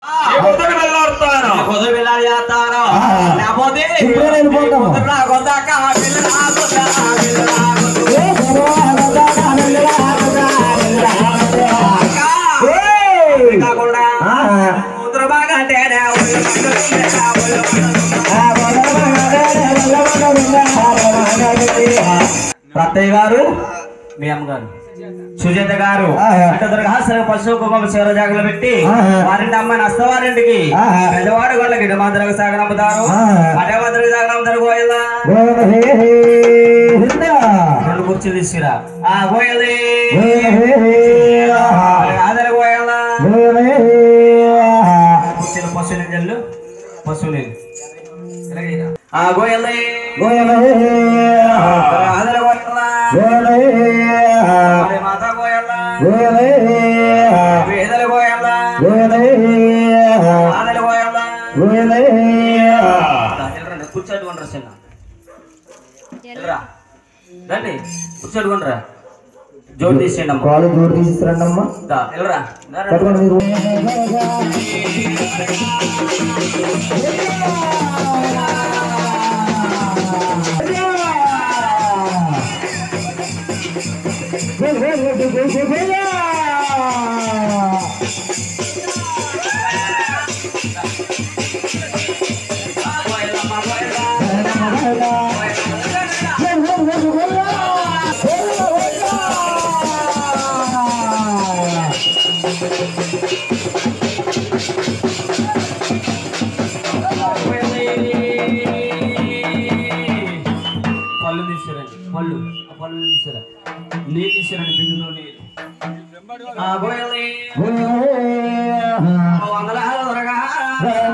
ఈ పొద్దున వెళ్ళాడుతాను పొద్దు వెళ్ళాలి చేస్తాను ఆ. లేకపోతే ఇప్పుడే వెళ్ళిపోతాము. పొద్దున రాకొద్దాక పిల్ల రాకొద్దా, పిల్ల రాకొద్దు. ఏ భగవానుడా, వెళ్ళరా, వెళ్ళరా, వెళ్ళరా. ఇంకా ఏయ్! కాకుండా ఆ. కూతురు బాగా అంటేనే ఒళ్ళు మండుతుందిరా, ఒళ్ళు మండుతుందిరా. ఆ భగవానుడా, వెళ్ళరా, రత్తయ్య గారు మీ అమ్మగారు సుజాత గారు ఆహా. అంటే దుర్గాసన పశువు కుంభం శివర జాగలు పెట్టి ఆహా. వారింటి అమ్మాయి నష్టవారింటికి ఆహా. పెద్దవాడు గొల్ల గిడ్డ మాత్రకు సాగనమ్ముతారు ఆహా. అదే మాత్రం సాగనమ్ముతారు గోయల్లా గోవింద హే హే హింద. రెండు కుర్చీలు తీసుకురా ఆ గోయలే గోవింద హే హే ఆహా. ఆదర గోయల్లా గోవింద హే హే ఆహా. కుర్చీలు పశువులు జల్లు పశువులు ఆ గోయలే గోవింద హే హే ఆహా. ఆదర గోయల్లా గోవింద హే హే ఆహా. అరే మాతా గోయల్లా గోవింద హే హే ఆహా. వేదల గోయల్లా గోవింద హే హే ఆహా. ఆదర గోయల్లా గోవింద హే హే ఆహా. వెళ్ళరండి కూర్చోట్టుకుంటారా చిన్న వెళ్ళరా రండి కూర్చోట్టుకుంటారా జోడు తీసేయండి అమ్మ కాలు జోడు తీసిస్తారండమ్మా దా, వెళ్ళరా దా, రండి. పట్టుకోండి మీరు పళ్ళు తీసుకురండి పళ్ళు ఆ పళ్ళు తీసుకురా నీళ్ళు తీసుకురండి బిందులో నీళ్ళు ఆ గోయల్ని వందల త్వరగా